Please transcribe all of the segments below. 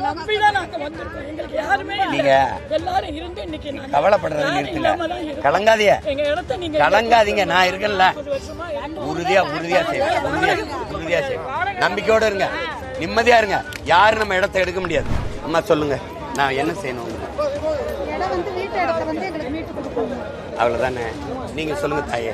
நம்பிதான் நாங்க வந்திருக்கோம் எங்களுக்கு யாருமே இல்ல. நீங்க எல்லாரும் இருந்து இன்னைக்கு நாங்க கவலைப்படுறது யாரும் நிறுத்துங்க இல்லாம தான் இருக்கோம். கலங்காதீங்க எங்க இடத்த நீங்க கலங்காதீங்க நான் இருக்கேன்ல முப்பது வருஷமா எங்க உறுதியா உறுதியா செய்வேன் உறுதியா உறுதியா செய்வேன் நம்பிக்கையோட இருங்க நிம்மதியா இருங்க யாரும் நம்ம இடத்த எடுக்க முடியாது அம்மா சொல்லுங்க நான் என்ன செய்யணும் உங்களுக்கு? இடம் வந்து வீட்டு இடத்த வந்து எங்களுக்கு மீட்டு கொடுக்கணும் அவ்வளவுதானே நீங்க சொல்லுங்க தாயே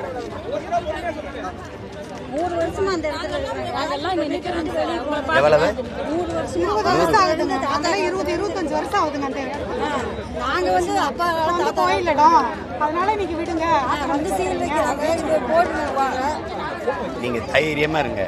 மூணு வருஷமா அந்த இடத்துல இருக்கிறோம். நாங்கெல்லாம் இங்க நிக்கிறோம் வெளியே போய் எவ்வளவு மூணு வருஷம் இருபது வருஷம் ஆகுதுங்க அதெல்லாம் இருபது இருபத்தஞ்சு வருஷம் ஆகுதுங்க அந்த இடத்துல நாங்க வந்து அப்பா வந்து கோயில் இடம் அதனால இன்னைக்கு விடுங்க வந்து சீல் வைக்கிறாங்க போடுவாங்க நீங்க தைரியமா இருங்க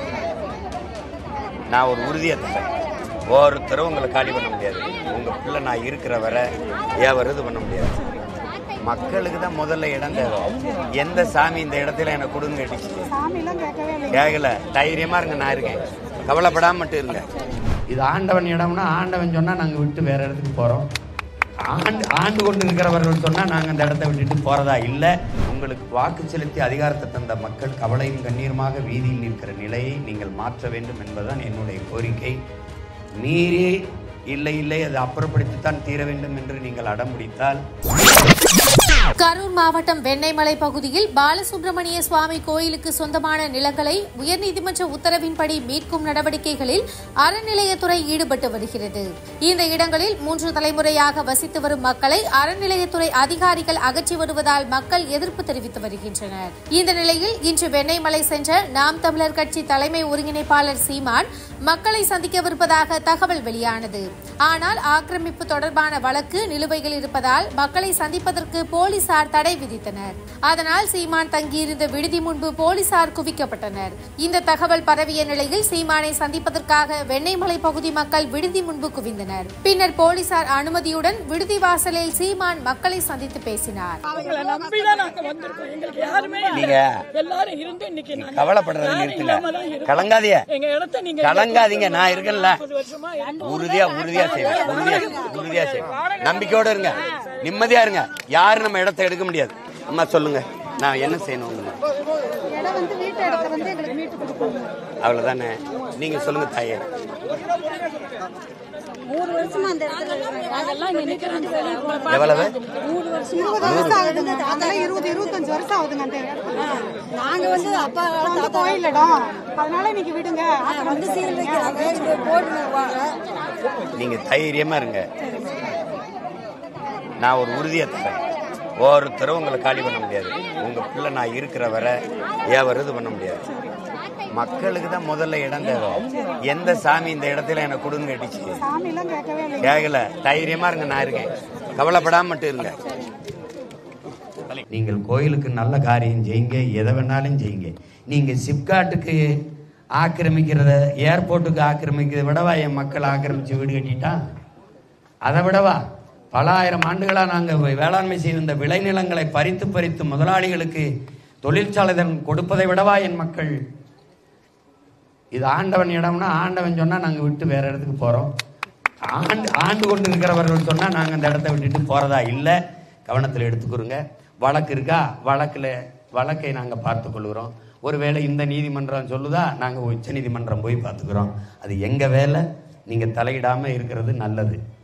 நான் ஒரு உறுதியை தரேன் ஒருத்தரும் உங்களை காலி பண்ண முடியாது உங்க பிள்ளை நான் இருக்கிற வரை ஏன் இது பண்ண முடியாது மக்களுக்கு தான் முதல்ல இடம் தேவை எந்த சாமி இந்த இடத்துல எனக்கு கொடுங்க அடிச்சு சாமிலாம் கேட்கவே இல்லை கேட்கல தைரியமா இருங்க நான் இருக்கேன் கவலைப்படாம மட்டும் இருங்க இது ஆண்டவன் இடம்னா ஆண்டவன் சொன்னா நாங்க விட்டு வேற இடத்துக்கு போறோம் ஆண்டு ஆண்டு கொண்டு இருக்கிறவர்கள் சொன்னா நாங்க அந்த இடத்த விட்டுட்டு போறதா இல்ல உங்களுக்கு வாக்கு செலுத்தி அதிகாரத்தை தந்த மக்கள் கவலையும் கண்ணீருமாக வீதியில் நிற்கிற நிலையை நீங்கள் மாற்ற வேண்டும் என்பதுதான் என்னுடைய கோரிக்கை மீறி இல்லை இல்லை அதை அப்புறப்படுத்தித்தான் தீர வேண்டும் என்று நீங்கள் அடம் பிடித்தால் கரூர் மாவட்டம் வெண்ணெய்மலை பகுதியில் பாலசுப்பிரமணிய சுவாமி கோயிலுக்கு சொந்தமான நிலங்களை உயர்நீதிமன்ற உத்தரவின்படி மீட்கும் நடவடிக்கைகளில் அறநிலையத்துறை ஈடுபட்டு வருகிறது இந்த இடங்களில் மூன்று தலைமுறையாக வசித்து வரும் மக்களை அறநிலையத்துறை அதிகாரிகள் அகற்றி வருவதால் மக்கள் எதிர்ப்பு தெரிவித்து வருகின்றனர் இந்த நிலையில் இன்று வெண்ணெய்மலை சென்ற நாம் தமிழர் கட்சி தலைமை ஒருங்கிணைப்பாளர் சீமான் மக்களை சந்திக்கவிருப்பதாக தகவல் வெளியானது ஆனால் ஆக்கிரமிப்பு தொடர்பான வழக்கு நிலுவையில் இருப்பதால் மக்களை சந்திப்பதற்கு போலீசார் தடை விதித்தனர் அதனால் சீமான் தங்கியிருந்த விடுதி முன்பு போலீசார் குவிக்கப்பட்டனர் இந்த தகவல் பரவிய நிலையில் சீமானை சந்திப்பதற்காக வெண்ணெய்மலை பகுதி மக்கள் விடுதி முன்பு குவிந்தனர் பின்னர் போலீசார் அனுமதியுடன் விடுதி வாசலில் சீமான் மக்களை சந்தித்து பேசினார் அவங்கள நம்பிதான் நாங்க வந்திருக்கோம் எங்களுக்கு யாருமே இல்ல. நீங்க எல்லாரும் இருந்து இன்னைக்கு நாங்க கவலைப்படுறது யாரும் நிறுத்துங்க இல்லாம தான் இருக்கோம். கலங்காதீங்க எங்க இடத்த நீங்க கலங்காதீங்க நான் இருக்கேன்ல முப்பது வருஷமா எங்க உறுதியா உறுதியா செய்வேன் உறுதியா உறுதியா செய்வேன் நம்பிக்கையோட இருங்க நிம்மதியா இருங்க யாரும் நம்ம இடத்த எடுக்க முடியாது அம்மா சொல்லுங்க நான் என்ன செய்யணும் உங்களுக்கு? இடம் வந்து வீட்டு இடத்த வந்து எங்களுக்கு மீட்டு கொடுக்கணும் அவ்வளவுதானே நீங்க சொல்லுங்க தாயே மூணு வருஷமா அந்த இடத்துல இருக்கிறோம். நாங்கெல்லாம் இங்க நிக்கிறோம் வெளியே போய் எவ்வளவு மூணு வருஷம் இருபது வருஷம் ஆகுதுங்க அதெல்லாம் இருபது இருபத்தஞ்சு வருஷம் ஆகுதுங்க அந்த இடத்துல நாங்க வந்து அப்பா வந்து கோயில் இடம் அதனால இன்னைக்கு விடுங்க வந்து சீல் வைக்கிறாங்க போடுவாங்க நீங்க தைரியமா இருங்க நான் ஒரு உறுதியை தரேன் ஒருத்தரும் உங்களை காலி பண்ண முடியாது உங்க பிள்ளை நான் இருக்கிற வரை ஏன் இது பண்ண முடியாது மக்களுக்கு தான் முதல்ல இடம் தேவை எந்த சாமி இந்த இடத்துல எனக்கு கொடுங்க அடிச்சு சாமிலாம் கேட்கவே இல்லை கேட்கல தைரியமா இருங்க நான் இருக்கேன் கவலைப்படாம மட்டும் இருங்க நீங்கள் கோயிலுக்கு நல்ல காரியம் செய்யுங்க எதை வேணாலும் செய்யுங்க நீங்க சிப்காட்டுக்கு ஆக்கிரமிக்கிறத ஏர்போர்ட்டுக்கு ஆக்கிரமிக்கிறத விடவா என் மக்கள் ஆக்கிரமிச்சு வீடு கட்டிட்டா அதை விடவா பல ஆயிரம் ஆண்டுகளா நாங்க வேளாண்மை செய்திருந்த விளைநிலங்களை பறித்து பறித்து முதலாளிகளுக்கு தொழிற்சாலை தரம் கொடுப்பதை விடவா என் மக்கள் இது ஆண்டவன் இடம்னா ஆண்டவன் சொன்னா நாங்க விட்டு வேற இடத்துக்கு போறோம் ஆண்டு ஆண்டு கொண்டு இருக்கிறவர்கள் சொன்னா நாங்க அந்த இடத்த விட்டுட்டு போறதா இல்ல கவனத்தில் எடுத்துக்கிறோங்க வழக்கு இருக்கா வழக்குல வழக்கை நாங்க பார்த்துக் கொள்கிறோம் ஒருவேளை இந்த நீதிமன்றம் சொல்லுதா நாங்க உச்ச நீதிமன்றம் போய் பார்த்துக்கிறோம் அது எங்க வேலை நீங்க தலையிடாம இருக்கிறது நல்லது